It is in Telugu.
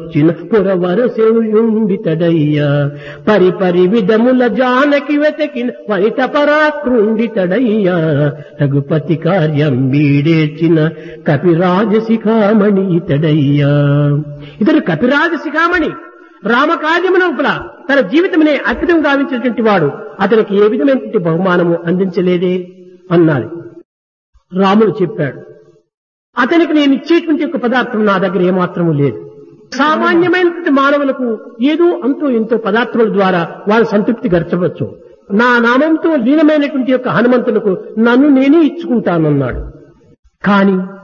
వచ్చిన పురవరసేయుండితడయ్యా పరి పరి విధముల జానకి వెతకిన వనిత పరాక్రుండితడయ్యా రఘుపతి కార్యం వీడేర్చిన కపిరాజ శిఖామణి ఇతడయ్యా ఇతడు కపిరాజ శిఖామణి రామకార్యమునొప్పుల తన జీవితమునే అర్పితం గావించినటువంటి వాడు అతనికి ఏ విధమైనటువంటి బహుమానము అందించలేదే అన్నాడు రాముడు చెప్పాడు అతనికి నేను ఇచ్చేటువంటి ఒక పదార్థం నా దగ్గర ఏమాత్రము లేదు సామాన్యమైనటువంటి మానవులకు ఏదో అంతో ఎంతో పదార్థముల ద్వారా వారు సంతృప్తి గరచవచ్చు నా నామంతో లీనమైనటువంటి యొక్క హనుమంతులకు నన్ను నేనే ఇచ్చుకుంటానన్నాడు కానీ